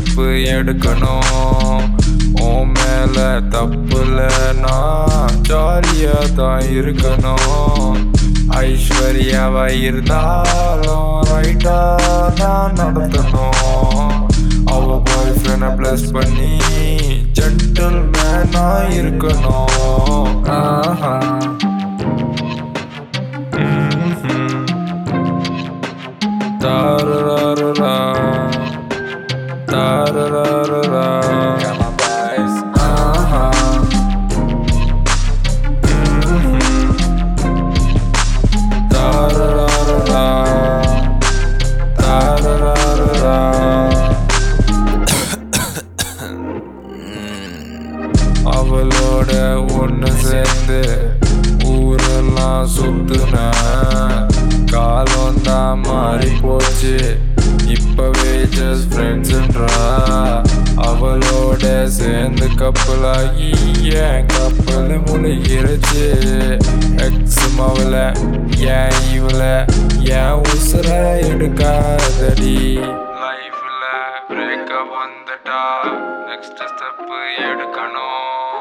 Step எடுக்கணும் உன் மேல தப்புல நான் ஜாலியா தான் இருக்கணும் ஐஸ்வர்யாவா இருந்தாலும் ரைட்டா தான் நடத்தணும் அவ பாய் ஃப்ரெண்ட ப்ளஸ் பண்ணி ஜென்டில் மேனா இருக்கணும் ஆஹா ம்ஹும். தாரராரரா. தாரராரரா. ஆஹா. ம்ஹும். தாரராரரா. தாரராரரா. அவளோட ஒன்று சேர்ந்து ஊரெல்லாம் சுத்துன காலம் தான் மாறி போச்சு இப்பவே ஜஸ்ட் ஃப்ரெண்ட்ஸ்ன்றா அவளோட சேர்ந்து கப்பலாகி என் கப்பல் முழுகிருச்சு எக்ஸ் மவள ஏன் இவள ஏன் உசுர எடுக்காதடி லைஃப்ல பிரேக்கப் வந்துட்டா நெக்ஸ்ட் ஸ்டெப் எடுக்கணும்